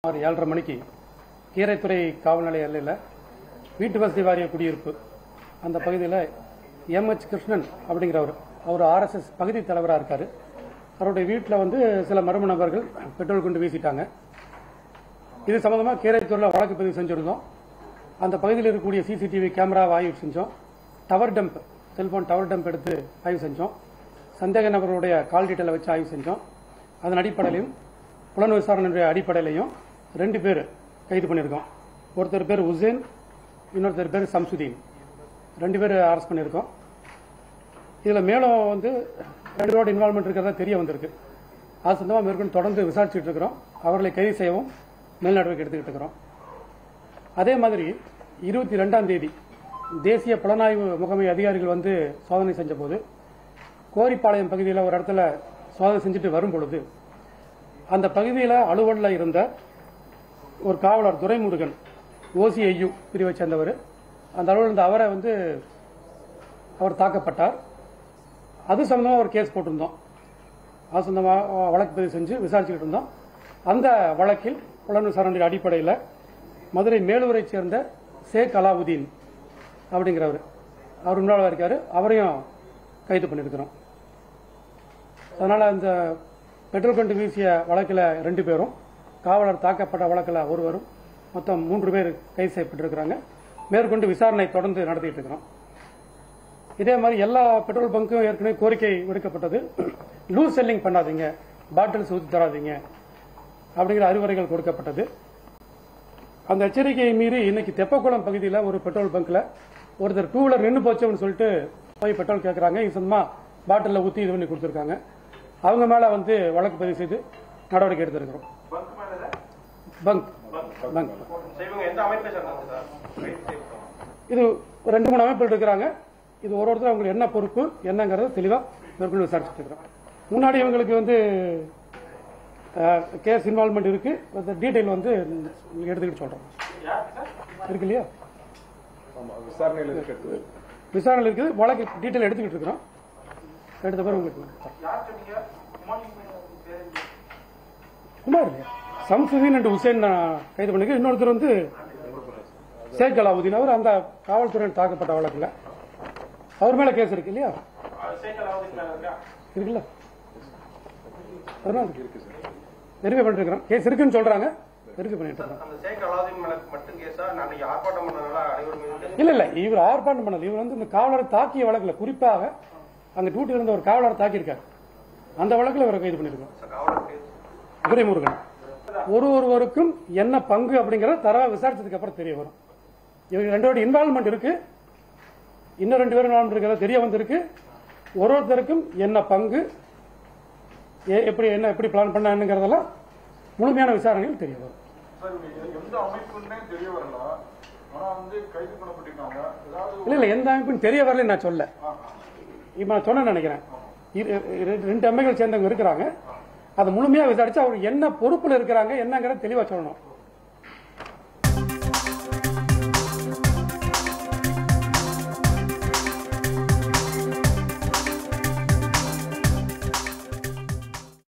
ஒரு ஏழரை மணிக்கு கீரைத்துறை காவல் நிலைய எல்லையில் வீட்டு வசதி வாரிய குடியிருப்பு அந்த பகுதியில் எம்ஹெச் கிருஷ்ணன் அப்படிங்கிறவர் அவர் ஆர்எஸ்எஸ் பகுதி தலைவராக இருக்கார் அவருடைய வீட்டில் வந்து சில மர்ம நபர்கள் பெட்ரோல் கொண்டு வீசிட்டாங்க இது சம்பந்தமாக கீரைத்துறையில் வழக்கு பதிவு செஞ்சிருந்தோம் அந்த பகுதியில் இருக்கக்கூடிய சிசிடிவி கேமராவை ஆய்வு செஞ்சோம் tower dump cellphone tower dump எடுத்து ஆய்வு செஞ்சோம் சந்தேக நபர்களுடைய கால் டீட்டெயிலை வச்சு ஆய்வு செஞ்சோம் அதன் அடிப்படையிலையும் புலன் விசாரணையுடைய அடிப்படையிலையும் ரெண்டு பேர் கைது பண்ணியிருக்கோம் ஒருத்தர் பேர் உசேன் இன்னொருத்தர் பேர் சம்சுதீன் ரெண்டு பேர் அரெஸ்ட் பண்ணியிருக்கோம் இதில் மேலும் வந்து ரெண்டு பேரோட இன்வால்மெண்ட் இருக்கிறதா தெரிய வந்திருக்கு அது சொந்தமாக மேற்கொண்டு தொடர்ந்து விசாரிச்சுட்டு இருக்கிறோம் அவர்களை கைது செய்யவும் மேல் நடவடிக்கை எடுத்துக்கிட்டு இருக்கிறோம் அதே மாதிரி இருபத்தி ரெண்டாம் தேதி தேசிய புலனாய்வு முகமை அதிகாரிகள் வந்து சோதனை செஞ்ச போது கோரிப்பாளையம் பகுதியில் ஒரு இடத்துல சோதனை செஞ்சுட்டு வரும் பொழுது அந்த பகுதியில் அலுவலில் இருந்த ஒரு காவலர் துரைமுருகன் ஓசிஐயு பிரிவை சேர்ந்தவர் அந்த அலுவலர் இருந்த அவரை வந்து அவர் தாக்கப்பட்டார் அது சம்பந்தமாக ஒரு கேஸ் போட்டிருந்தோம் அது சொந்தமாக வழக்கு பதிவு செஞ்சு விசாரிச்சுக்கிட்டு இருந்தோம் அந்த வழக்கில் புலன் விசாரணை அடிப்படையில் மதுரை மேலூரை சேர்ந்த ஷேக் அலாவுதீன் அப்படிங்கிறவர் அவர் முன்னாள் இருக்காரு அவரையும் கைது பண்ணியிருக்கிறோம் அதனால அந்த பெட்ரோல் கொண்டு வீசிய வழக்கில் ரெண்டு பேரும் காவலர் தாக்கப்பட்ட வழக்கில் ஒருவரும் மொத்தம் மூன்று பேர் கைது செய்யப்பட்டிருக்கிறாங்க மேற்கொண்டு விசாரணை தொடர்ந்து நடத்திட்டு இருக்கிறோம் இதே மாதிரி எல்லா பெட்ரோல் பங்க்கும் ஏற்கனவே கோரிக்கை விடுக்கப்பட்டது லூஸ் செல்லிங் பண்ணாதீங்க பாட்டில்ஸ் ஊற்றி தராதீங்க அப்படிங்கிற அறிவுரைகள் கொடுக்கப்பட்டது அந்த எச்சரிக்கையை மீறி இன்னைக்கு தெப்பக்குளம் பகுதியில் ஒரு பெட்ரோல் பங்க்ல ஒருத்தர் டூ வீலர் நின்று போச்சோன்னு சொல்லிட்டு போய் பெட்ரோல் கேட்கறாங்க இது சொந்தமா பாட்டிலில் ஊற்றி இது பண்ணி கொடுத்துருக்காங்க அவங்க மேல வந்து வழக்கு பதிவு செய்து நடவடிக்கை எடுத்திருக்கிறோம் பங்க் மேல பங்க் பங்க் இவங்க எந்த அமைப்பை சேர்ந்தாங்க சார் ரைட் செய்யப்பட்டவங்க. இது ஒரு ரெண்டு மூணு அமைப்புகள் இருக்கிறாங்க இது ஒரு ஒருத்தர் அவங்களுக்கு என்ன பொறுப்பு என்னங்கிறத தெளிவா மேற்கொண்டு விசாரிச்சுட்டு இருக்கிறோம் முன்னாடி இவங்களுக்கு வந்து கேஸ் இன்வால்மெண்ட் இருக்கு அந்த டீடைல் வந்து உங்களுக்கு எடுத்துக்கிட்டு சொல்றோம் இருக்கு இல்லையா விசாரணையில் இருக்கிறது விசாரணை இருக்குது வழக்கு டீடைல் எடுத்துக்கிட்டு இருக்கிறோம் எடுத்த பிறகு உங்களுக்கு தரேன். யார் சொன்னீங்க குமாரி பேர் என்ன? குமார் இல்லையா சம்சுதீன் அண்ட் ஹுசேன் நான் கைது பண்ணிக்க இன்னொருத்தர் வந்து ஷேக் அலாவுதீன் அவர் அந்த காவல்துறையில் தாக்கப்பட்ட வழக்கில் அவர் மேல கேஸ் இருக்கு இல்லையா அது சேகர் அலாவுதீன் மேல இருக்கா இருக்குல்ல அதனால வெரிஃபை பண்ணிட்டு இருக்கிறோம் கேஸ் இருக்குன்னு சொல்றாங்க வெரிஃபை பண்ணிட்டு இருக்கிறோம் அந்த சேகர் அலாவுதீன் மேல மட்டும் கேஸா நான் அன்னைக்கு ஆர்ப்பாட்டம் பண்ணனால அனைவரும் மீது கேஸ் இல்ல இல்ல இவர் ஆர்ப்பாட்டம் பண்ணல இவர் வந்து இந்த காவலரை தாக்கிய வழக்குல குறிப்பாக அங்க டியூட்டியில் இருந்த ஒரு காவலரை தாக்கியிருக்காரு அந்த வழக்குல இவரை கைது பண்ணிருக்கோம் காவலர் கேஸ் துரைமுருகன் ஒரு ஒருவருக்கும் என்ன பங்கு அப்படிங்கறத தரவா விசாரிச்சதுக்கு அப்புறம் தெரிய வரும் இவங்க ரெண்டு பேரும் இன்வால்மெண்ட் இருக்கு இன்னும் ரெண்டு பேரும் இன்வால்மெண்ட் இருக்கிறத தெரிய வந்திருக்கு ஒரு ஒருத்தருக்கும் என்ன பங்கு எ- எப்படி என்ன எப்படி பிளான் பண்ணாங்கிறதெல்லாம் முழுமையான விசாரணைகள் தெரிய வரும் சார் இவங்க எந்த அமைப்புன்னே தெரிய வரல ஆனா வந்து கைது பண்ணப்பட்டிருக்காங்க ஏதாவது இல்ல இல்ல எந்த அமைப்புன்னு தெரிய வரல நான் சொல்ல இப்ப நான் சொன்ன நினைக்கிறேன் இரு- இரு- ரெண்டு எம்எல்ஏ சேர்ந்தவங்க இருக்கிறாங்க அதை முழுமையா விசாரிச்சு அவர் என்ன பொறுப்புல இருக்கிறாங்க என்னங்கிறத தெளிவா சொல்லணும்